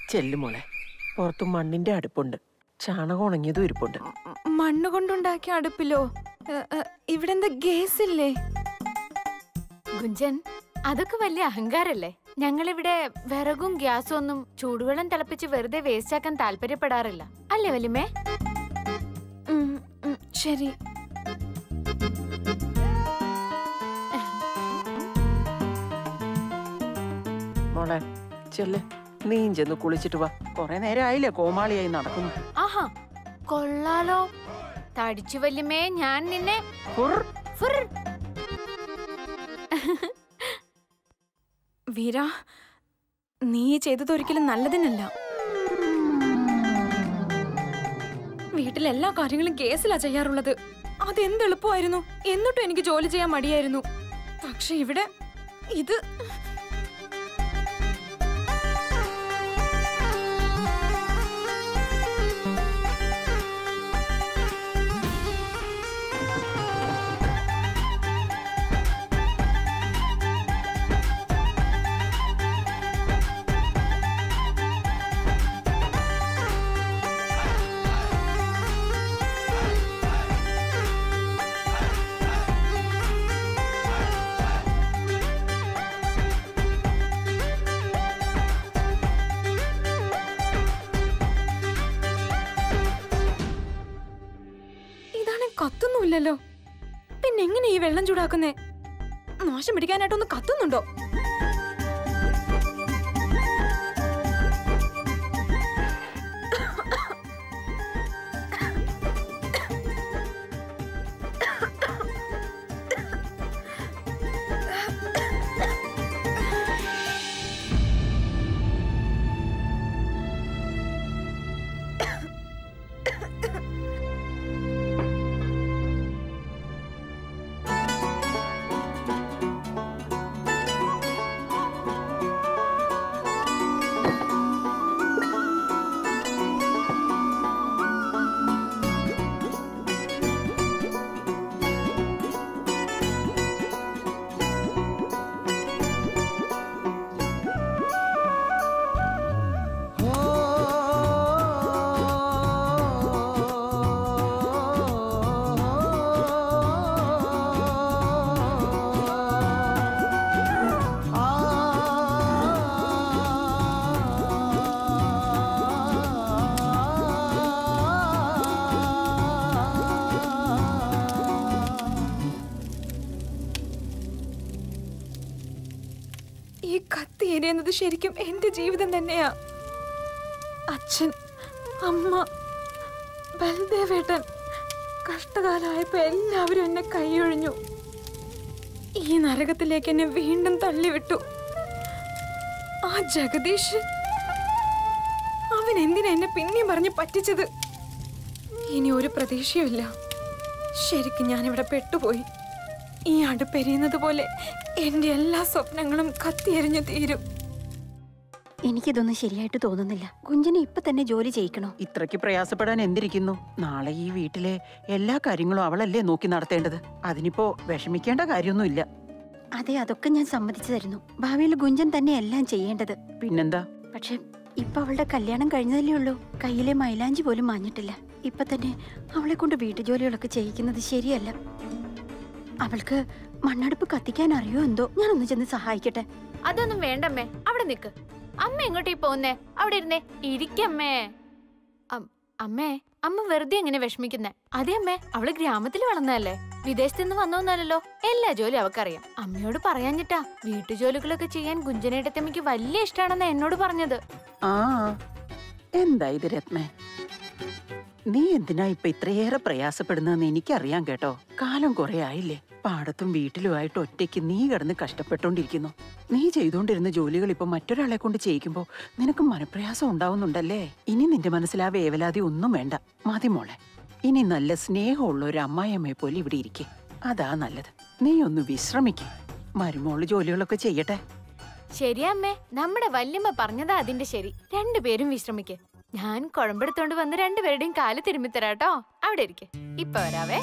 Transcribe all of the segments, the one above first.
ചെല്ലു മോളെ പുറത്തു മണ്ണിന്റെ അടുപ്പുണ്ട് ചാണകം ഉണങ്ങിയതും ഇരിപ്പുണ്ട് മണ്ണ് കൊണ്ടുണ്ടാക്കിയ അടുപ്പിലോ ഏ, ഏ, ഇവിടെ എന്താ ഗ്യാസ് ഇല്ലേ ഗുഞ്ചൻ അതൊക്കെ വലിയ അഹങ്കാരല്ലേ ഞങ്ങളിവിടെ വിറകും ഗ്യാസും ഒന്നും ചൂടുവെള്ളം തിളപ്പിച്ച് വെറുതെ വേസ്റ്റ് ആക്കാൻ താല്പര്യപ്പെടാറില്ല അല്ലേ വല്യമ്മേ ഉം, ഉം, ശരി മോളെ ചെല്ല് നീയും ചെന്ന് കുളിച്ചിട്ട് വാ കൊറേ നേരം ആയില്ലേ കോമാളിയായി നടക്കുന്നു ആഹാ കൊള്ളാലോ തടിച്ചു വല്യമ്മേ ഞാൻ നിന്നെ ഹുർ. ഫുർ. വീര നീ ചെയ്തത് ഒരിക്കലും നല്ലതിനല്ല വീട്ടിലെല്ലാ കാര്യങ്ങളും കേസിലാ ചെയ്യാറുള്ളത് അതെന്ത് എളുപ്പമായിരുന്നു എന്നിട്ടും എനിക്ക് ജോലി ചെയ്യാൻ മടിയായിരുന്നു പക്ഷെ ഇവിടെ ഇത് ഇതാണ് കത്തുന്നുമില്ലല്ലോ പിന്നെ എങ്ങനെ ഈ വെള്ളം ചൂടാക്കുന്നേ നാശം പിടിക്കാനായിട്ടൊന്ന് കത്തുന്നുണ്ടോ ഈ കത്തി എരിയുന്നത് ശരിക്കും എന്റെ ജീവിതം തന്നെയാ അച്ഛൻ അമ്മ ബൽദേവേട്ടൻ കഷ്ടകാലമായപ്പോ എല്ലാവരും എന്നെ കൈയൊഴിഞ്ഞു ഈ നരകത്തിലേക്ക് എന്നെ വീണ്ടും തള്ളിവിട്ടു ആ ജഗദീഷ് അവൻ എന്തിനാ എന്നെ പിന്നെയും പറഞ്ഞ് പറ്റിച്ചത് ഇനി ഒരു പ്രതീക്ഷയുമില്ല ശരിക്കും ഞാനിവിടെ പെട്ടുപോയി ഈ അടുപ്പെരിയുന്നത് പോലെ എന്റെ എല്ലാ സ്വപ്നങ്ങളും കത്തിയെരിഞ്ഞു തീരും എനിക്കിതൊന്നും ശരിയായിട്ട് തോന്നുന്നില്ല കുഞ്ചിനെ ഇപ്പൊ തന്നെ ജോലി ചെയ്യിക്കണോ ഇത്രയ്ക്ക് പ്രയാസപ്പെടാൻ എന്തിരിക്കുന്നു നാളെ ഈ വീട്ടിലെ എല്ലാ കാര്യങ്ങളും അവളല്ലേ നോക്കി നടത്തേണ്ടത് അതിനിപ്പോ വിഷമിക്കേണ്ട കാര്യമൊന്നുമില്ല അതെ അതൊക്കെ ഞാൻ സമ്മതിച്ചു തരുന്നു ഭാവിയിൽ ഗുഞ്ചൻ തന്നെ എല്ലാം ചെയ്യേണ്ടത് പിന്നെന്താ പക്ഷെ ഇപ്പൊ അവളുടെ കല്യാണം കഴിഞ്ഞതല്ലേ ഉള്ളൂ കയ്യിലെ മൈലാഞ്ചി പോലും മാഞ്ഞിട്ടില്ല ഇപ്പൊ തന്നെ അവളെ കൊണ്ട് വീട്ടുജോലികളൊക്കെ ചെയ്യിക്കുന്നത് ശരിയല്ല അവൾക്ക് മണ്ണടുപ്പ് കത്തിക്കാൻ അറിയോ എന്തോ ഞാനൊന്ന് ചെന്ന് സഹായിക്കട്ടെ അതൊന്നും വേണ്ടമ്മേ അവിടെ നിക്ക് അമ്മ എങ്ങോട്ടീ പോന്നേ അവിടെ ഇരുന്നേ ഇരിക്കമ്മേ അം- അമ്മേ അമ്മ വെറുതെ എങ്ങനെ വിഷമിക്കുന്നേ അതെ അമ്മേ അവള് ഗ്രാമത്തിൽ വളർന്നതല്ലേ വിദേശത്ത് നിന്ന് വന്നോന്നല്ലോ എല്ലാ ജോലി അവക്കറിയാം അമ്മയോട് പറയാഞ്ഞിട്ടാ വീട്ടുജോലികളൊക്കെ ചെയ്യാൻ ഗുഞ്ചനേട്ടത്തമ്മയ്ക്ക് വലിയ ഇഷ്ടാണെന്ന് എന്നോട് പറഞ്ഞത് ആ എന്താ ഇത് രത്നേ നീ എന്തിനാ ഇപ്പൊ ഇത്രയേറെ പ്രയാസപ്പെടുന്നതെന്ന് എനിക്കറിയാം കേട്ടോ കാലം കുറെ ആയില്ലേ പാടത്തും വീട്ടിലുമായിട്ട് ഒറ്റയ്ക്ക് നീ കിടന്ന് കഷ്ടപ്പെട്ടോണ്ടിരിക്കുന്നു നീ ചെയ്തുകൊണ്ടിരുന്ന ജോലികൾ ഇപ്പൊ മറ്റൊരാളെ കൊണ്ട് ചെയ്യിക്കുമ്പോ നിനക്ക് മനപ്രയാസം ഉണ്ടാവുന്നുണ്ടല്ലേ ഇനി നിന്റെ മനസ്സിൽ ആ വേവലാതി ഒന്നും വേണ്ട മതി മോളെ ഇനി നല്ല സ്നേഹമുള്ള ഒരു അമ്മായിയമ്മയെ പോലെ ഇവിടെ ഇരിക്കെ അതാ നല്ലത് നീ ഒന്ന് വിശ്രമിക്ക മരുമോള് ജോലികളൊക്കെ ചെയ്യട്ടെ ശരിയാ അമ്മേ നമ്മുടെ വല്യമ്മ പറഞ്ഞതാ അതിന്റെ ശരി രണ്ടുപേരും വിശ്രമിക്ക് ഞാൻ കുഴമ്പെടുത്തോണ്ട് വന്ന് രണ്ടുപേരുടെയും കാല് തിരുമ്മിത്തരാട്ടോ അവിടെ ഇരിക്കെ ഇപ്പൊ വരാവേ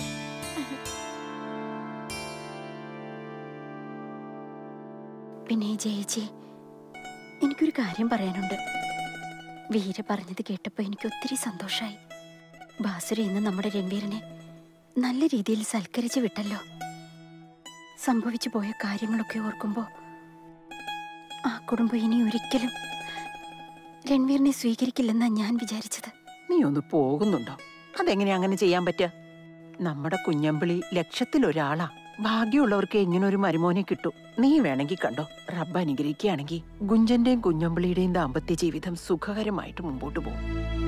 പിന്നെ ജയിച്ചി എനിക്കൊരു കാര്യം പറയാനുണ്ട് വീര പറഞ്ഞത് കേട്ടപ്പോൾ എനിക്ക് ഒത്തിരി സന്തോഷമായി ബാസുര ഇന്ന് നമ്മുടെ രൺവീരനെ നല്ല രീതിയിൽ സൽക്കരിച്ച് വിട്ടല്ലോ സംഭവിച്ചു പോയ കാര്യങ്ങളൊക്കെ ഓർക്കുമ്പോൾ ആ കുടുംബം ഇനി ഒരിക്കലും രൺവീറിനെ സ്വീകരിക്കില്ലെന്നാ ഞാൻ വിചാരിച്ചത് നീ ഒന്ന് പോകുന്നുണ്ടോ അതെങ്ങനെ അങ്ങനെ ചെയ്യാൻ പറ്റുക നമ്മുടെ കുഞ്ഞമ്പിളി ലക്ഷത്തിലൊരാളാ ഭാഗ്യമുള്ളവർക്ക് ഇങ്ങനെ ഒരു മരുമോനെ കിട്ടും നീ വേണമെങ്കിൽ കണ്ടോ റബ്ബ് അനുഗ്രഹിക്കുകയാണെങ്കിൽ ഗുഞ്ചന്റെയും കുഞ്ഞമ്പിളിയുടെയും ദാമ്പത്യ ജീവിതം സുഖകരമായിട്ട് മുമ്പോട്ട് പോകും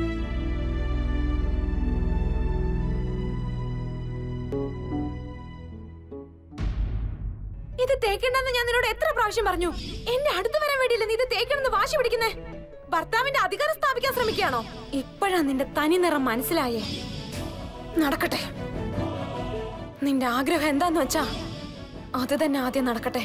ഇത് തേക്കണ്ടെന്ന് ഞാൻ നിന്നോട് എത്ര പ്രാവശ്യം പറഞ്ഞു എന്റെ അടുത്ത് വരാൻ വേണ്ടിയില്ല നീ ഇത് തേക്കണമെന്ന് വാശി പിടിക്കുന്നേ ഭർത്താവിന്റെ അധികാരം സ്ഥാപിക്കാൻ ശ്രമിക്കുകയാണോ ഇപ്പോഴാ നിന്റെ തനി നിറം മനസ്സിലായേ നടക്കട്ടെ നിന്റെ ആഗ്രഹം എന്താന്ന് വെച്ചാ അത് തന്നെ ആദ്യം നടക്കട്ടെ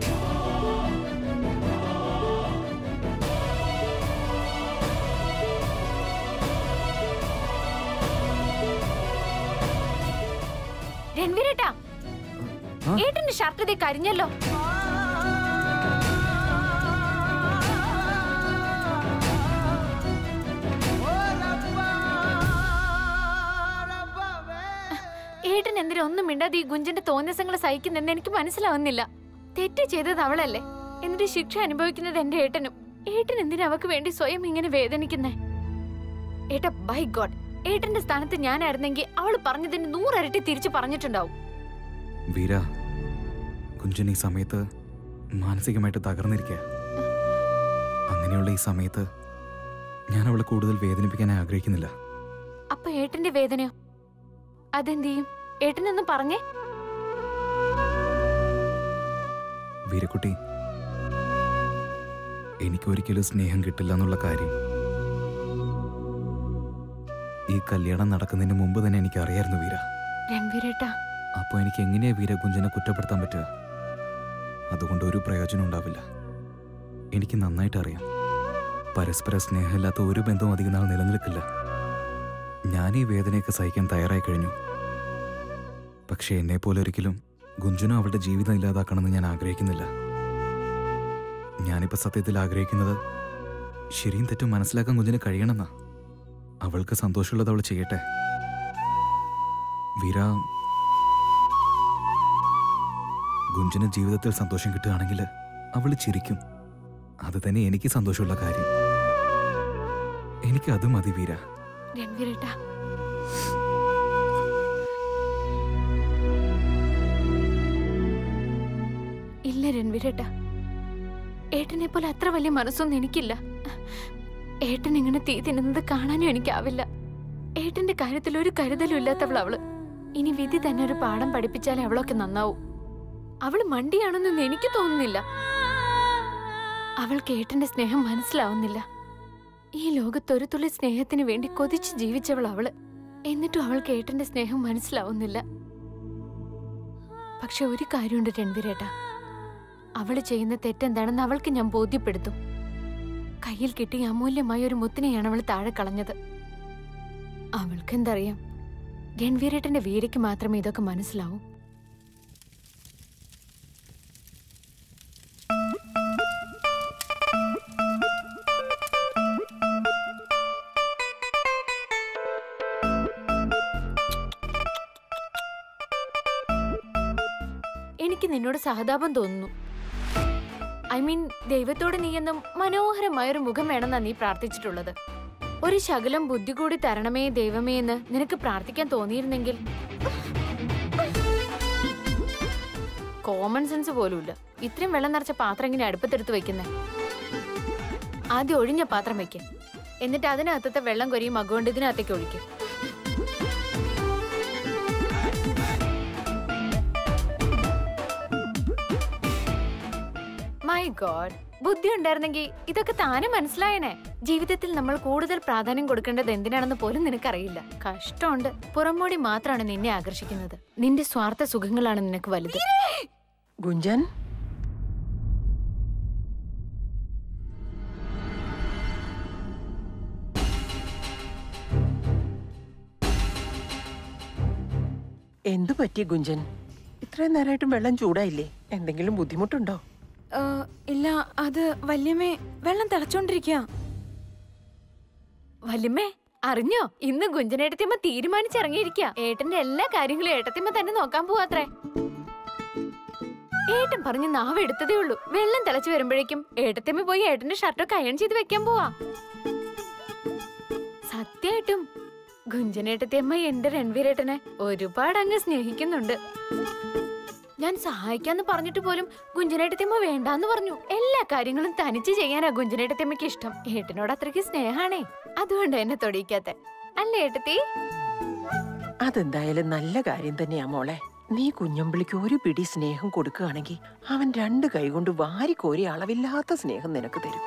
രൺവീരേട്ടാ ഏട്ടന്റെ ഷർട്ട് ഇതേ കരിഞ്ഞല്ലോ ഏട്ടൻ എന്തിനാ ഒന്നും മിണ്ടാതെ ഈ ഗുഞ്ചന്റെ തോന്നിയസങ്ങൾ സഹിക്കുന്നെന്ന് എനിക്ക് മനസ്സിലാവുന്നില്ല തെറ്റ് ചെയ്തത് അവളല്ലേ എന്നിട്ട് ശിക്ഷ അനുഭവിക്കുന്നത് എന്റെ ഏട്ടനും ഏട്ടൻ എന്തിനാ അവക്ക് വേണ്ടി സ്വയം ഇങ്ങനെ വേദനിക്കുന്നേ ഏട്ടാ ബൈ ഗോഡ് ഏട്ടന്റെ സ്ഥാനത്ത് ഞാനായിരുന്നെങ്കിൽ അവള് പറഞ്ഞതിന് നൂറരട്ടി തിരിച്ചു പറഞ്ഞിട്ടുണ്ടാവും വീര കുഞ്ചൻ ഈ സമയത്ത് മാനസികമായിട്ട് തകർന്നിരിക്കുക അങ്ങനെയുള്ള ഈ സമയത്ത് ഞാൻ അവളെ കൂടുതൽ വേദനിപ്പിക്കാൻ ആഗ്രഹിക്കുന്നില്ല അപ്പൊ ഏട്ടന്റെ വേദനയോ അതെന്ത് ചെയ്യും ഏട്ടനൊന്ന് പറഞ്ഞേ വീരക്കുട്ടി എനിക്കൊരിക്കലും സ്നേഹം കിട്ടില്ല എന്നുള്ള കാര്യം ഈ കല്യാണം നടക്കുന്നതിന് മുമ്പ് തന്നെ എനിക്ക് അറിയായിരുന്നു വീര രൺവീരേട്ടാ അപ്പോൾ എനിക്ക് എങ്ങനെയാ വീര കുഞ്ചനെ കുറ്റപ്പെടുത്താൻ പറ്റുക അതുകൊണ്ട് ഒരു പ്രയോജനം ഉണ്ടാവില്ല എനിക്ക് നന്നായിട്ട് അറിയാം പരസ്പര സ്നേഹമില്ലാത്ത ഒരു ബന്ധവും അധികം നാൾ നിലനിൽക്കില്ല ഞാൻ ഈ വേദനയൊക്കെ സഹിക്കാൻ തയ്യാറായി കഴിഞ്ഞു പക്ഷേ എന്നെ പോലെ ഒരിക്കലും ഗുഞ്ചുനും അവളുടെ ജീവിതം ഇല്ലാതാക്കണമെന്ന് ഞാൻ ആഗ്രഹിക്കുന്നില്ല ഞാനിപ്പോൾ സത്യത്തിൽ ആഗ്രഹിക്കുന്നത് ശരിയും തെറ്റും മനസ്സിലാക്കാൻ കുഞ്ഞിന് കഴിയണമെന്നാ അവൾക്ക് സന്തോഷമുള്ളത് അവൾ ചെയ്യട്ടെ വീര ഗുഞ്ചന് ജീവിതത്തിൽ സന്തോഷം കിട്ടുകയാണെങ്കിൽ അവൾ ചിരിക്കും അത് തന്നെ എനിക്ക് സന്തോഷമുള്ള കാര്യം എനിക്ക് അത് മതി വീര രൺവീരേട്ടാ ഇല്ല രൺവീരേട്ടാ ഏട്ടനെ പോലെ അത്ര വലിയ മനസ്സൊന്നും എനിക്കില്ല ഏട്ടൻ ഇങ്ങനെ തീ തിന്നുന്നത് കാണാനും എനിക്കാവില്ല ഏട്ടന്റെ കാര്യത്തിൽ ഒരു കരുതലും ഇല്ലാത്തവൾ അവള് ഇനി വിധി തന്നെ ഒരു പാഠം പഠിപ്പിച്ചാലേ അവളൊക്കെ നന്നാവും അവള് മണ്ടിയാണെന്നൊന്നും എനിക്ക് തോന്നുന്നില്ല അവൾക്ക് ഏട്ടന്റെ സ്നേഹം മനസ്സിലാവുന്നില്ല ഈ ലോകത്ത് ഒരു തുള്ളി സ്നേഹത്തിന് വേണ്ടി കൊതിച്ച് ജീവിച്ചവൾ അവള് എന്നിട്ടും അവൾക്ക് ഏട്ടന്റെ സ്നേഹം മനസ്സിലാവുന്നില്ല പക്ഷെ ഒരു കാര്യമുണ്ട് രൺവീരേട്ടാ അവള് ചെയ്യുന്ന തെറ്റെന്താണെന്ന് അവൾക്ക് ഞാൻ ബോധ്യപ്പെടുത്തും കയ്യിൽ കിട്ടിയ അമൂല്യമായ ഒരു മുത്തിനെയാണ് അവൾ താഴെ കളഞ്ഞത് അവൾക്ക് എന്തറിയാം രൺവീരേട്ടന്റെ വീരയ്ക്ക് മാത്രമേ ഇതൊക്കെ മനസ്സിലാവൂ എനിക്ക് നിന്നോട് സഹതാപം തോന്നുന്നു ഐ മീൻ ദൈവത്തോട് നീ എന്നും മനോഹരമായൊരു മുഖം വേണമെന്നാ നീ പ്രാർത്ഥിച്ചിട്ടുള്ളത് ഒരു ശകലം ബുദ്ധി കൂടി തരണമേ ദൈവമേ എന്ന് നിനക്ക് പ്രാർത്ഥിക്കാൻ തോന്നിയിരുന്നെങ്കിൽ കോമൺ സെൻസ് പോലുമില്ല ഇത്രയും വെള്ളം നിറച്ച പാത്രം ഇങ്ങനെ അടുപ്പത്തെടുത്ത് വെക്കുന്നേ ആദ്യം ഒഴിഞ്ഞ പാത്രം വെക്ക് എന്നിട്ട് അതിനകത്തത്തെ വെള്ളം കൊരിയും മകൊണ്ട് ഇതിനകത്തേക്ക് ഒഴിക്കും മൈ ഗോഡ് ബുദ്ധി ഉണ്ടായിരുന്നെങ്കിൽ ഇതൊക്കെ താനും മനസ്സിലായനെ ജീവിതത്തിൽ നമ്മൾ കൂടുതൽ പ്രാധാന്യം കൊടുക്കേണ്ടത് എന്തിനാണെന്ന് പോലും നിനക്കറിയില്ല കഷ്ടമുണ്ട് പുറമോടി മാത്രമാണ് നിന്നെ ആകർഷിക്കുന്നത് നിന്റെ സ്വാർത്ഥ സുഖങ്ങളാണ് നിനക്ക് വലുത് ഗുഞ്ചൻ എന്തു പറ്റി ഗുഞ്ചൻ ഇത്രയും നേരമായിട്ടും വെള്ളം ചൂടായില്ലേ എന്തെങ്കിലും ബുദ്ധിമുട്ടുണ്ടോ ഏ, ഇല്ല അത് വല്യമ്മേ വെള്ളം തിളച്ചോണ്ടിരിക്കുക വല്യമ്മേ അറിഞ്ഞോ ഇന്ന് ഗുഞ്ചനേട്ടത്തിയമ്മ തീരുമാനിച്ചിറങ്ങിയിരിക്ക ഏട്ടന്റെ എല്ലാ കാര്യങ്ങളും ഏട്ടത്തിയമ്മ തന്നെ നോക്കാൻ പോവാത്രേ ഏട്ടൻ പറഞ്ഞ് നാവ് എടുത്തതേ ഉള്ളൂ വെള്ളം തിളച്ചു വരുമ്പോഴേക്കും ഏട്ടത്തിയമ്മ പോയി ഏട്ടന്റെ ഷർട്ടൊക്കെ അയൺ ചെയ്ത് വെക്കാൻ പോവാ സത്യായിട്ടും ഗുഞ്ചനേട്ടത്തിയമ്മ എന്റെ രൺവീരേട്ടനെ ഒരുപാട് അങ്ങ് സ്നേഹിക്കുന്നുണ്ട് ഞാൻ സഹായിക്കാന്ന് പറഞ്ഞിട്ട് പോലും ഗുഞ്ചനേട്ടത്തിയമ്മ വേണ്ടാന്ന് പറഞ്ഞു എല്ലാ കാര്യങ്ങളും തനിച്ച് ചെയ്യാനാ ഗുഞ്ചനേട്ടത്തിയമ്മയ്ക്ക് ഇഷ്ടം ഏട്ടനോട് അത്രയ്ക്ക് സ്നേഹാണേ അതുകൊണ്ട് എന്നെ തൊടിയിക്കാത്ത അല്ലേ ഏട്ടത്തി അതെന്തായാലും നല്ല കാര്യം തന്നെയാ മോളെ നീ കുഞ്ഞമ്പിളിക്ക് ഒരു പിടി സ്നേഹം കൊടുക്കുകയാണെങ്കിൽ അവൻ രണ്ട് കൈകൊണ്ട് വാരിക്കോരി അളവില്ലാത്ത സ്നേഹം നിനക്ക് തരും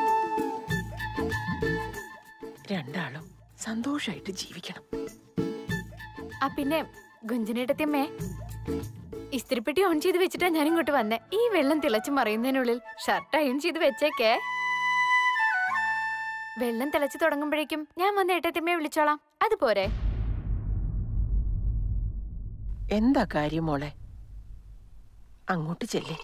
രണ്ടാളും സന്തോഷായിട്ട് ജീവിക്കണം ആ പിന്നെ ഗുഞ്ചനേട്ടത്തിയമ്മേ ഇസ്തിരിപ്പെട്ടി ഓൺ ചെയ്ത് വെച്ചിട്ടാ ഞാൻ ഇങ്ങോട്ട് വന്നേ ഈ വെള്ളം തിളച്ച് മറിയുന്നതിനുള്ളിൽ ഷർട്ട് അയൺ ചെയ്ത് വെച്ചേക്കേ വെള്ളം തിളച്ച് തുടങ്ങുമ്പോഴേക്കും ഞാൻ വന്ന് ഏട്ടത്തിയമ്മയെ വിളിച്ചോളാം അതുപോരെ എന്താ കാര്യം മോളെ അങ്ങോട്ട് ചെല്ലേ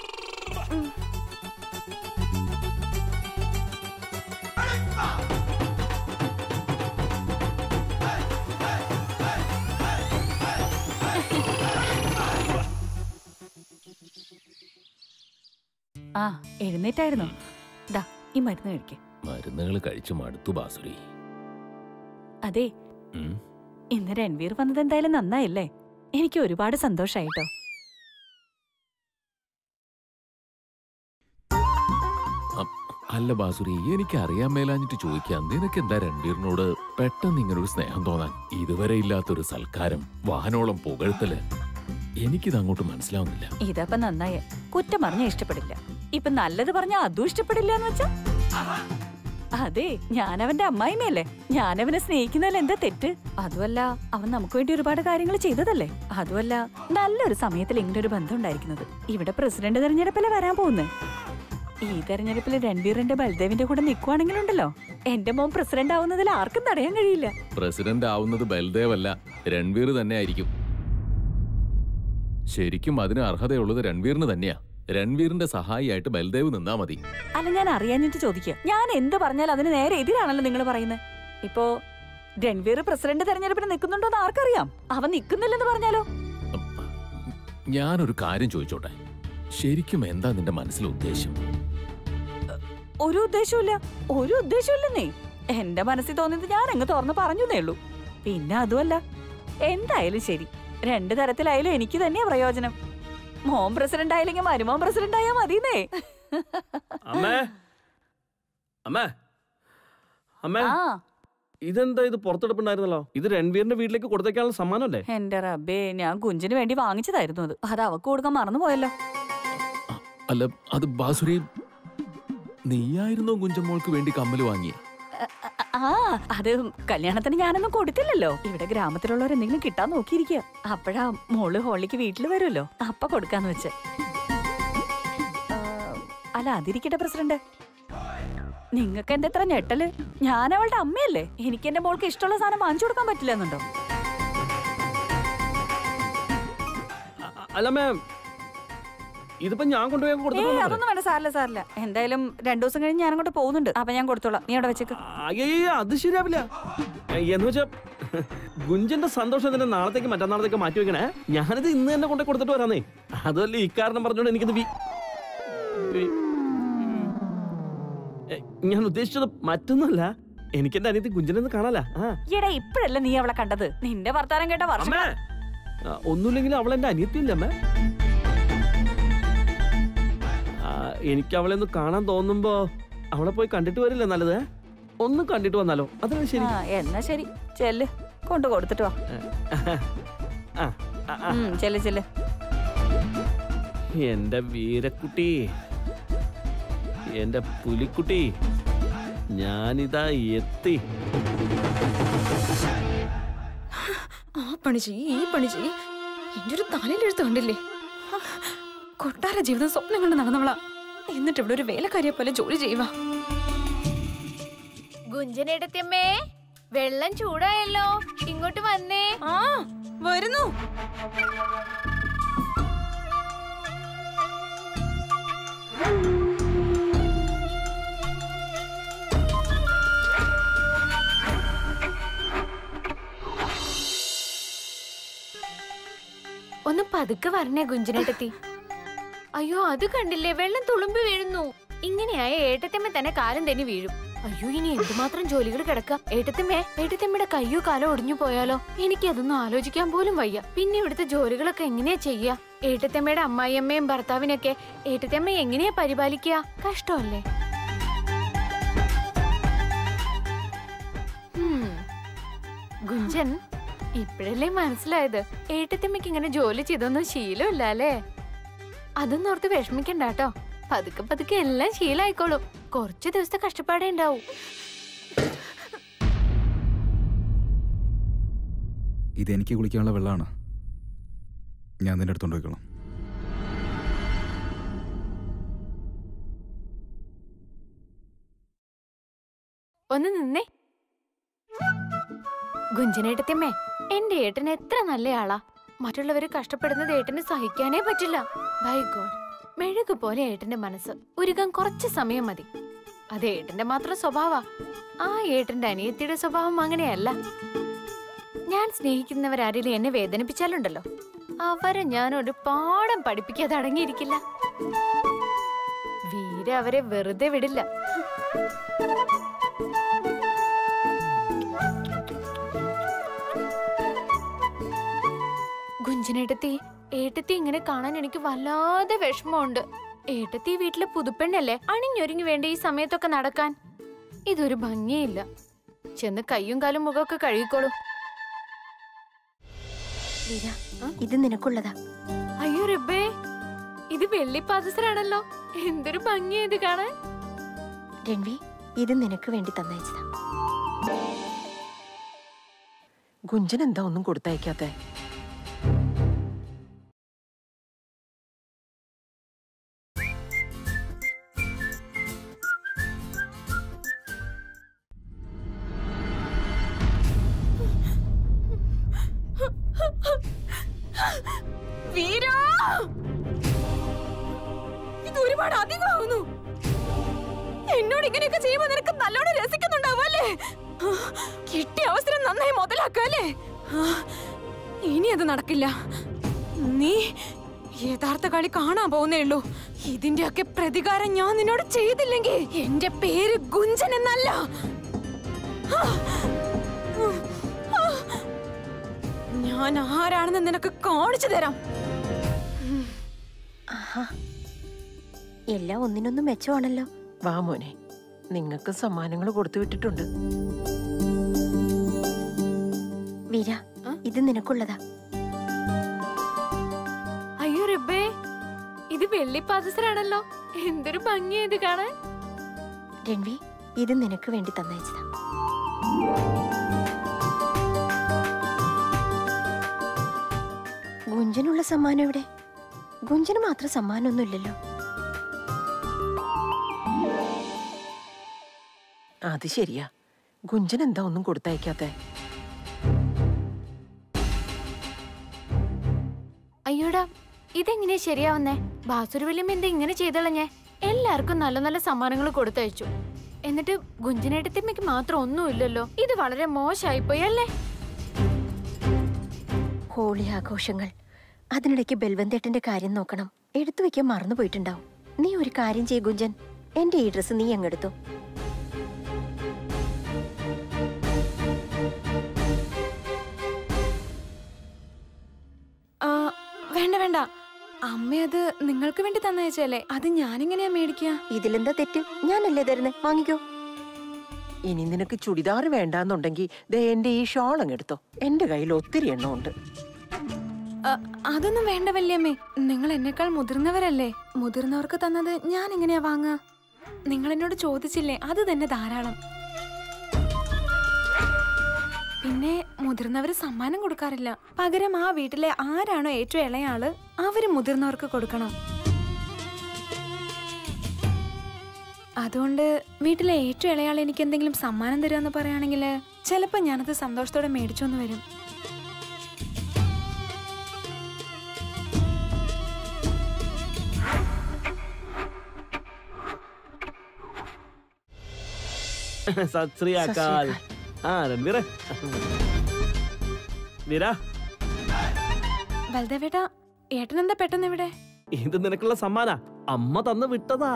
ആ എഴുന്നേറ്റായിരുന്നോ ദാ ഈ മരുന്ന് കഴിക്ക് മരുന്നുകൾ കഴിച്ചു മടുത്തു ബാസുരി അതെ ഉം. ഇന്ന് രൺവീർ വന്നത് എന്തായാലും നന്നായില്ലേ എനിക്ക് ഒരുപാട് സന്തോഷായിട്ടോ അല്ല ബാസുരി എനിക്ക് അറിയാൻ മേലാഞ്ഞിട്ട് ചോദിക്കാം നിനക്ക് എന്താ രൺവീറിനോട് പെട്ടെന്ന് ഇങ്ങനെ ഒരു സ്നേഹം തോന്നാൻ ഇതുവരെ ഇല്ലാത്തൊരു സൽക്കാരം വാഹനോളം പുകഴ്ത്തല് എനിക്കിത് അങ്ങോട്ട് മനസ്സിലാവുന്നില്ല ഇതപ്പൊ നന്നായ കുറ്റം പറഞ്ഞ ഇഷ്ടപ്പെടില്ല ഇപ്പൊ നല്ലത് പറഞ്ഞ അതും ഇഷ്ടപ്പെടില്ല എന്ന് വെച്ചാ അതെ ഞാൻ അവന്റെ അമ്മായിമയല്ലേ ഞാൻ അവനെ സ്നേഹിക്കുന്നതിൽ എന്താ തെറ്റ് അതുമല്ല അവൻ നമുക്ക് വേണ്ടി ഒരുപാട് കാര്യങ്ങൾ ചെയ്തതല്ലേ അതുമല്ല നല്ലൊരു സമയത്തിൽ ഇങ്ങനെ ഒരു ബന്ധം ഉണ്ടായിരിക്കുന്നത് ഇവിടെ പ്രസിഡന്റ് തെരഞ്ഞെടുപ്പല്ലേ വരാൻ പോകുന്നത് ഈ തെരഞ്ഞെടുപ്പിൽ രൺവീറിന്റെ ബൽദേവിന്റെ കൂടെ നിൽക്കുവാണെങ്കിലുണ്ടല്ലോ എന്റെ മോൻ പ്രസിഡന്റ് ആവുന്നതിൽ ആർക്കും തടയാൻ കഴിയില്ല പ്രസിഡന്റ് ആവുന്നത് ബൽദേവ് അല്ല രൺവീർ തന്നെ ആയിരിക്കും ശരിക്കും അതിന് അർഹതയുള്ളത് രൺവീറിന് തന്നെയാ രൺവീറിന്റെ സഹായിയായിട്ട് ബൽദേവ് നിന്നാ മതി അല്ല ഞാൻ അറിയാഞ്ഞിട്ട് ചോദിക്കുക ഞാൻ എന്ത് പറഞ്ഞാൽ അതിന് നേരെ എതിരാണല്ലോ നിങ്ങൾ പറയുന്നത് ഇപ്പോ രൺവീർ പ്രസിഡന്റ് തെരഞ്ഞെടുപ്പിന് നിൽക്കുന്നുണ്ടോ എന്ന് ആർക്കറിയാം അവൻ നിൽക്കുന്നില്ലെന്ന് പറഞ്ഞാലോ ഞാനൊരു കാര്യം ചോദിച്ചോട്ടെ ശരിക്കും എന്താ നിന്റെ മനസ്സിലെ ഉദ്ദേശം ഒരു ഉദ്ദേശമില്ല ഒരു ഉദ്ദേശമില്ലെന്നേ എന്റെ മനസ്സിൽ തോന്നിയത് ഞാൻ അങ്ങ് തുറന്ന് പറഞ്ഞേ ഉള്ളൂ പിന്നെ അതുമല്ല എന്തായാലും ശരി രണ്ട് തരത്തിലായാലും എനിക്ക് തന്നെയാ പ്രയോജനം മോൻ പ്രസിഡന്റ് ആയില്ലെങ്കിൽ മരുമോൻ പ്രസിഡന്റ് ആയാ മതിന്നേ അമ്മേ അമ്മേ അമ്മേ ആ ഇതെന്താ ഇത് പുറത്തെടുപ്പുണ്ടായിരുന്നല്ലോ ഇത് രൺവീറിന്റെ വീട്ടിലേക്ക് കൊടുത്തേക്കാനുള്ള സമ്മാനമല്ലേ എന്റെ റബ്ബേ ഞാൻ കുഞ്ചിന് വേണ്ടി വാങ്ങിച്ചതായിരുന്നു അത് അത് അവക്ക് കൊടുക്കാൻ മറന്നുപോയല്ലോ അല്ല അത് ബാസുരി നീയായിരുന്നോ കുഞ്ചമ്മോൾക്ക് വേണ്ടി കമ്മല് വാങ്ങി ആ അത് കല്യാണത്തിന് ഞാനൊന്നും കൊടുത്തില്ലല്ലോ ഇവിടെ ഗ്രാമത്തിലുള്ളവർ എന്തെങ്കിലും കിട്ടാൻ നോക്കിയിരിക്കുക അപ്പഴാ മോള് ഹോളിക്ക് വീട്ടിൽ വരുമല്ലോ അപ്പ കൊടുക്കാന്ന് വെച്ച് ആ, അല്ല അതിരിക്കട്ടെ പ്രസിഡന്റ് നിങ്ങക്ക് എന്താ എത്ര ഞെട്ടല് ഞാൻ അവളുടെ അമ്മയല്ലേ എനിക്ക് എന്റെ മോൾക്ക് ഇഷ്ടമുള്ള സാധനം വാങ്ങിച്ചു കൊടുക്കാൻ പറ്റില്ല എന്നുണ്ടോ അ- അ- അല്ല മാം ഇതിപ്പോ ഞാൻ കൊണ്ടുപോയി അങ്ങ് ഏ കൊടുത്തിട്ടുണ്ടോ അതൊന്നും വേണ്ട സാറില്ല സാറില്ല എന്തായാലും രണ്ടു ദിവസം കഴിഞ്ഞ് ഞാൻ അങ്ങോട്ട് പോകുന്നുണ്ട് അപ്പൊ ഞാൻ കൊടുത്തോളാം നീ അവിടെ വെച്ചേക്ക് അയ്യോ അത് ശരിയാവില്ല ഏ, എന്ന് വെച്ചാ ഗുഞ്ചന്റെ സന്തോഷം തന്നെ നാളത്തേക്ക് മറ്റന്നാളത്തേക്ക് മാറ്റി വെക്കണേ ഞാനിത് ഇന്ന് തന്നെ കൊണ്ടേ കൊടുത്തിട്ട് വരാന്നേ അതുമല്ല ഈ കാരണം പറഞ്ഞോണ്ട് എനിക്കിത് വി- വി- ഏ, ഞാൻ ഉദ്ദേശിച്ചത് മറ്റൊന്നുമല്ല എനിക്ക് എന്റെ അനിയത്തി ഗുഞ്ചനെന്ന് കാണാല ആ ഈടാ ഇപ്പഴല്ല നീ അവളെ കണ്ടത് നിന്റെ വർത്താനം കേട്ട വർഷം അമ്മേ ആ, ഒന്നുമില്ലെങ്കിലും അവൾ എന്റെ അനിയത്തിയില്ല അമ്മേ ആ, എനിക്ക് അവളെ ഒന്ന് കാണാൻ തോന്നുമ്പോ അവളെ പോയി കണ്ടിട്ട് വരില്ല നല്ലത് ഏ? ഒന്ന് കണ്ടിട്ട് വന്നാലോ അതാണ് ശരി ആ എന്നാ ശരി ചെല്ല് കൊണ്ടു കൊടുത്തിട്ട് വാ ആ, ആ, ആ. ഉം, ചെല്ല് ചെല്ല് എന്റെ വീരക്കുട്ടി എന്റെ പുലിക്കുട്ടി ഞാനിതാ എത്തി ആ പണി ചെയ്യ് ഈ പണി ചെയ്യ് എന്റെ ഒരു തലയിലെഴുത്ത് കണ്ടില്ലേ കൊട്ടാര ജീവിതം സ്വപ്നം കണ്ട് നടന്നവളാ എന്നിട്ട് ഇവിടെ ഒരു വേലക്കാരിയെ പോലെ ജോലി ചെയ്യുക ഗുഞ്ചനെടുത്തമ്മേ വെള്ളം ചൂടായല്ലോ ഇങ്ങോട്ട് വന്നേ ആ വരുന്നു പതുക്കെ വരണേ ഗുഞ്ചനേട്ടത്തി അയ്യോ അത് കണ്ടില്ലേ വെള്ളം തുളുമ്പി വീഴുന്നു ഇങ്ങനെയായ ഏട്ടത്തമ്മ തന്നെ കാലം തന്നെ വീഴും അയ്യോ ഇനി എന്തുമാത്രം ജോലികൾ കിടക്ക ഏട്ടത്തമ്മേ ഏട്ടത്തമ്മയുടെ കയ്യോ കാലോ ഒടിഞ്ഞു പോയാലോ എനിക്ക് അതൊന്നും ആലോചിക്കാൻ പോലും വയ്യ പിന്നെ ഇവിടുത്തെ ജോലികളൊക്കെ എങ്ങനെയാ ചെയ്യാ ഏട്ടത്തമ്മയുടെ അമ്മായിയമ്മയും ഭർത്താവിനൊക്കെ ഏട്ടത്തമ്മ എങ്ങനെയാ പരിപാലിക്കുക കഷ്ടമല്ലേ ഉം. ഗുഞ്ചൻ ഇപ്പോഴല്ലേ മനസ്സിലായത് ഏട്ടത്തമ്മയ്ക്ക് ഇങ്ങനെ ജോലി ചെയ്തൊന്നും ശീലമില്ല അല്ലേ അതൊന്നും ഓർത്ത് വിഷമിക്കണ്ട കേട്ടോ പതുക്കെ പതുക്കെ എല്ലാം ശീലായിക്കോളും കുറച്ച് ദിവസത്തെ കഷ്ടപ്പാടേ ഉണ്ടാവും ഇതെനിക്ക് കുളിക്കാനുള്ള വെള്ളമാണ് ഞാൻ നിന്റെ അടുത്തോണ്ട് പോയിക്കോളാം ഒന്ന് നിന്നേ ഗുഞ്ചനേട്ടത്തിയമ്മേ എന്റെ ഏട്ടൻ എത്ര നല്ലയാളാ മറ്റുള്ളവര് കഷ്ടപ്പെടുന്നത് ഏട്ടന് സഹിക്കാനേ പറ്റില്ല ബൈ ഗോഡ് മെഴുകു പോലെ ഏട്ടന്റെ മനസ്സ് ഉരുകാൻ കുറച്ച് സമയം മതി അത് ഏട്ടന്റെ മാത്രം സ്വഭാവ ആ ഏട്ടന്റെ അനിയത്തിയുടെ സ്വഭാവം അങ്ങനെയല്ല ഞാൻ സ്നേഹിക്കുന്നവരാരെങ്കിലും എന്നെ വേദനിപ്പിച്ചാലുണ്ടല്ലോ അവരെ ഞാൻ ഒരു പാഠം പഠിപ്പിക്കാതെ അടങ്ങിയിരിക്കില്ല വീര അവരെ വെറുതെ വിടില്ല ഗുഞ്ചനേട്ടത്തി ഏട്ടത്തി ഇങ്ങനെ കാണാൻ എനിക്ക് വല്ലാതെ വിഷമമുണ്ട് ഏട്ടത്തി വീട്ടിലെ പുതുപ്പെണ്ണല്ലേ അണിഞ്ഞൊരുങ്ങി വേണ്ട ഈ സമയത്തൊക്കെ നടക്കാൻ ഇതൊരു ഭംഗിയില്ല ചെന്ന് കയ്യും കാലും മുഖമൊക്കെ കഴുകിക്കോളൂ വീര ഇത് നിനക്കുള്ളതാ അയ്യോ റിബേ ഇത് വെള്ളിപ്പാദസരാണല്ലോ എന്തൊരു ഭംഗിയാ ഇത് കാണാൻ രൺവി ഇത് നിനക്ക് വേണ്ടി തന്നയച്ചതാ ഗുഞ്ചൻ എന്താ ഒന്നും കൊടുത്തയക്കാത്തെ വീരാ ഇത് ഒരുപാട് അധികമാവുന്നു എന്നോട് ഇങ്ങനെയൊക്കെ ചെയ്യുമ്പോ നിനക്ക് നല്ലോണം രസിക്കുന്നുണ്ടാവും അല്ലേ കിട്ടിയ അവസരം നന്നായി മുതലാക്കല്ലേ ഇനി അത് നടക്കില്ല നീ യഥാർത്ഥ കളി കാണാൻ പോകുന്നേ ഉള്ളൂ ഇതിന്റെയൊക്കെ പ്രതികാരം ഞാൻ നിന്നോട് ചെയ്തില്ലെങ്കിൽ എന്റെ പേര് ഗുഞ്ചൻ എന്നല്ല ഞാൻ ആരാണെന്ന് നിനക്ക് കാണിച്ചു തരാം ആഹാ എല്ലാം ഒന്നിനൊന്നും മെച്ചമാണല്ലോ വാ മോനെ നിങ്ങൾക്ക് സമ്മാനങ്ങൾ കൊടുത്തു വിട്ടിട്ടുണ്ട് വീര ഇത് നിനക്കുള്ളതാ അയ്യോ റിബേ ഇത് വെള്ളിപ്പാദസരാണല്ലോ എന്തൊരു ഭംഗിയാ ഇത് കാണാൻ രൺവി ഇത് നിനക്ക് വേണ്ടി തന്നയച്ചതാ ഗുഞ്ചനുള്ള സമ്മാനം എവിടെ ഗുഞ്ചന് മാത്രം സമ്മാനമൊന്നുമില്ലല്ലോ അത് ശരിയാ ഗുഞ്ചൻ എന്താ ഒന്നും കൊടുത്തയക്കാത്തെ അയ്യോടാ ഇതെങ്ങനെയാ ശരിയാവുന്നേ ബാസുര വല്യമ്മ എന്താ ഇങ്ങനെ ചെയ്തളഞ്ഞേ എല്ലാവർക്കും നല്ല നല്ല സമ്മാനങ്ങൾ കൊടുത്തയച്ചു എന്നിട്ട് ഗുഞ്ചനേട്ടത്തിമ്മയ്ക്ക് മാത്രം ഒന്നുമില്ലല്ലോ ഇത് വളരെ മോശമായിപ്പോയി അല്ലേ ഹോളി ആഘോഷങ്ങൾ അതിനിടയ്ക്ക് ബൽവന്തേട്ടന്റെ കാര്യം നോക്കണം എടുത്തു വെക്കാൻ മറന്നു പോയിട്ടുണ്ടാവും നീ ഒരു കാര്യം ചെയ്യ ഗുഞ്ചൻ എന്റെ ഈ ഡ്രസ്സ് നീ അങ്ങെടുത്തു ആ, വേണ്ട വേണ്ട അമ്മ അത് നിങ്ങൾക്ക് വേണ്ടി തന്നയച്ചല്ലേ അത് ഞാനിങ്ങനെയാ മേടിക്കുക ഇതിലെന്താ തെറ്റ് ഞാനല്ലേ തരുന്നേ വാങ്ങിക്കോ ഇനി നിനക്ക് ചുടിദാർ വേണ്ടാന്നുണ്ടെങ്കിൽ ദേ എന്റെ ഈ ഷോൾ അങ്ങെടുത്തോ എന്റെ കയ്യിൽ ഒത്തിരി എണ്ണം ഉണ്ട് അ, അതൊന്നും വേണ്ട വല്യമ്മേ നിങ്ങൾ എന്നെക്കാൾ മുതിർന്നവരല്ലേ മുതിർന്നവർക്ക് തന്നത് ഞാൻ എങ്ങനെയാ വാങ്ങുക നിങ്ങൾ എന്നോട് ചോദിച്ചില്ലേ അത് തന്നെ ധാരാളം പിന്നെ മുതിർന്നവര് സമ്മാനം കൊടുക്കാറില്ല പകരം ആ വീട്ടിലെ ആരാണോ ഏറ്റവും ഇളയാള് അവര് മുതിർന്നവർക്ക് കൊടുക്കണം അതുകൊണ്ട് വീട്ടിലെ ഏറ്റവും ഇളയാൾ എനിക്ക് എന്തെങ്കിലും സമ്മാനം തരുമെന്ന് പറയുകയാണെങ്കിൽ ചിലപ്പോൾ ഞാനത് സന്തോഷത്തോടെ മേടിച്ചോന്ന് വരും സത് ശ്രീ അകാൽ ആ രൺവീറെ വീര ബൽദേവേട്ടാ ഏട്ടനെന്താ പെട്ടെന്ന് ഇവിടെ ഇത് നിനക്കുള്ള സമ്മാന അമ്മ തന്ന് വിട്ടതാ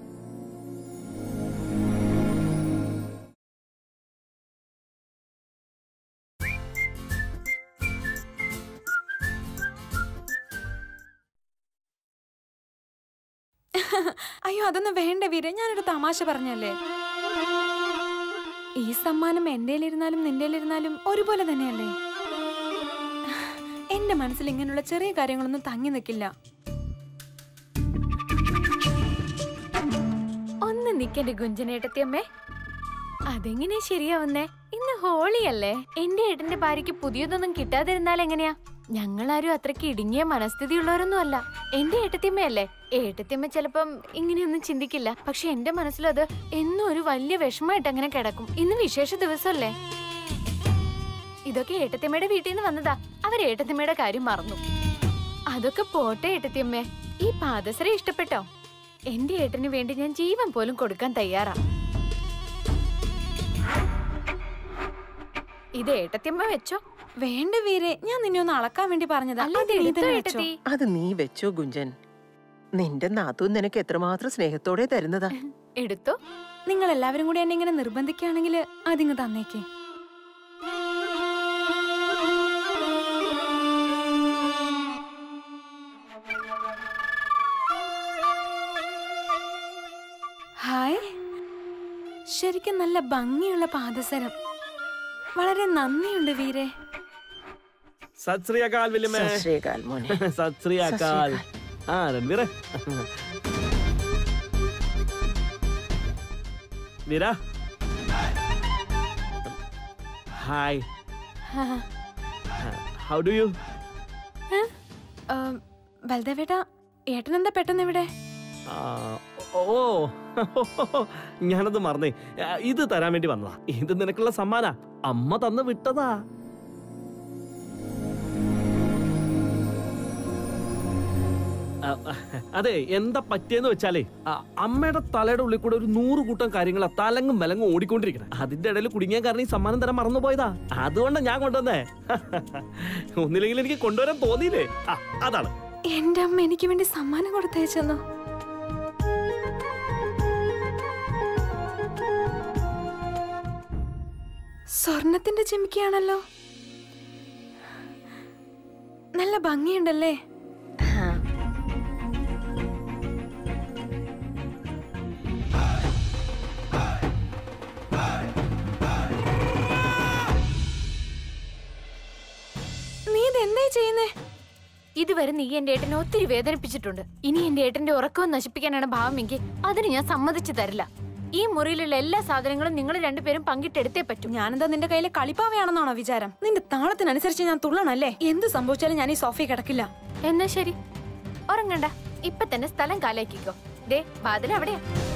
അയ്യോ അതൊന്നും വേണ്ട വീര ഞാനൊരു തമാശ പറഞ്ഞല്ലേ ഈ സമ്മാനം എന്റെയിലിരുന്നാലും നിന്റെയിലിരുന്നാലും ഒരുപോലെ തന്നെയല്ലേ എന്റെ മനസ്സിൽ ഇങ്ങനെയുള്ള ചെറിയ കാര്യങ്ങളൊന്നും തങ്ങി നിൽക്കില്ല ഒന്ന് നിക്കന്റെ ഗുഞ്ചനേട്ടത്തിയമ്മേ അതെങ്ങനെയാ ശരിയാവുന്നേ ഇന്ന് ഹോളിയല്ലേ എന്റെ ഏട്ടന്റെ ഭാര്യയ്ക്ക് പുതിയതൊന്നും കിട്ടാതിരുന്നാൽ എങ്ങനെയാ ഞങ്ങളാരും അത്രയ്ക്ക് ഇടുങ്ങിയ മനസ്ഥിതിയുള്ളവരൊന്നും അല്ല എന്റെ ഏട്ടത്തിയമ്മയല്ലേ ഏട്ടത്തിയമ്മ ചിലപ്പം ഇങ്ങനെയൊന്നും ചിന്തിക്കില്ല പക്ഷെ എന്റെ മനസ്സിലത് എന്നും ഒരു വലിയ വിഷമമായിട്ട് അങ്ങനെ കിടക്കും ഇന്ന് വിശേഷ ദിവസമല്ലേ ഇതൊക്കെ ഏട്ടത്തിയമ്മയുടെ വീട്ടിൽ നിന്ന് വന്നതാ അവർ ഏട്ടത്തിയമ്മയുടെ കാര്യം മറന്നു അതൊക്കെ പോട്ടെ ഏട്ടത്തിയമ്മേ ഈ പാദസര ഇഷ്ടപ്പെട്ടോ എന്റെ ഏട്ടന് വേണ്ടി ഞാൻ ജീവൻ പോലും കൊടുക്കാൻ തയ്യാറാ ഇത് ഏട്ടത്തിയമ്മ വെച്ചോ വേണ്ട വീരെ ഞാൻ നിന്നെ ഒന്ന് അളക്കാൻ വേണ്ടി പറഞ്ഞതാ അല്ല അത് ഇത് നീ എടുത്തോ തന്നെ വെച്ചോ. ഏട്ടത്തി അത് നീ വെച്ചോ ഗുഞ്ചൻ നിന്റെ നാത്തു നിനക്ക് എത്രമാത്രം സ്നേഹത്തോടെ തരുന്നതാ എടുത്തോ നിങ്ങൾ എല്ലാവരും കൂടി എന്നെ ഇങ്ങനെ നിർബന്ധിക്കുകയാണെങ്കിൽ അതിങ്ങ് തന്നേക്കേ ഹായ് ശരിക്കും നല്ല ഭംഗിയുള്ള പാദസരം വളരെ നന്ദിയുണ്ട് വീരെ സത് ശ്രീ അകാൽ വല്യമ്മേ സത് ശ്രീ അകാൽ മോനെ സത് ശ്രീ അകാൽ ആ രൺവീറെ വീര ഹായ് ഹൗ ഡു യു ബൽദേവേട്ട ഏട്ടനെന്താ പെട്ടെന്ന് ഇവിടെ ഓ ഞാനത് മറന്നേ ആ, ഇത് തരാൻ വേണ്ടി വന്നതാ ഇത് നിനക്കുള്ള സമ്മാന അമ്മ തന്ന് വിട്ടതാ ആ, അതെ എന്താ പറ്റിയെന്ന് വെച്ചാലേ ആ, അമ്മയുടെ തലയുടെ ഉള്ളിൽ കൂടെ ഒരു നൂറ് കൂട്ടം കാര്യങ്ങളാ തലങ്ങും വിലങ്ങും ഓടിക്കൊണ്ടിരിക്കണം അതിന്റെ ഇടയിൽ കുടുങ്ങിയ കാരണം ഈ സമ്മാനം തരാൻ മറന്നുപോയതാ അതുകൊണ്ടാ ഞാൻ കൊണ്ടുവന്നേ ഒന്നില്ലെങ്കിൽ എനിക്ക് കൊണ്ടുവരാൻ തോന്നിയില്ലേ ആ, അതാണ് എന്റെ അമ്മ എനിക്ക് വേണ്ടി സമ്മാനം കൊടുത്തയച്ചെന്നോ സ്വർണത്തിന്റെ ചിമിക്കയാണല്ലോ നല്ല ഭംഗിയുണ്ടല്ലേ നീ ഇത് എന്തായി ചെയ്യുന്നേ ഇതുവരെ നീ എന്റെ ഏട്ടനെ ഒത്തിരി വേദനിപ്പിച്ചിട്ടുണ്ട് ഇനി എന്റെ ഏട്ടന്റെ ഉറക്കവും നശിപ്പിക്കാനാണ് ഭാവമെങ്കിൽ അതിന് ഞാൻ സമ്മതിച്ചു തരില്ല ഈ മുറിയിലുള്ള എല്ലാ സാധനങ്ങളും നിങ്ങൾ രണ്ടുപേരും പങ്കിട്ടെടുത്തേ പറ്റൂ ഞാനെന്താ നിന്റെ കയ്യിലെ കളിപ്പാവയാണെന്നാണോ വിചാരം നിന്റെ താളത്തിനനുസരിച്ച് ഞാൻ തുള്ളണല്ലേ എന്ത് സംഭവിച്ചാലും ഞാൻ ഈ സോഫയിൽ കിടക്കില്ല എന്നാ ശരി ഉറങ്ങണ്ട ഇപ്പൊ തന്നെ സ്ഥലം കാലാക്കിക്കോ ദേ വാതിൽ അവിടെയാ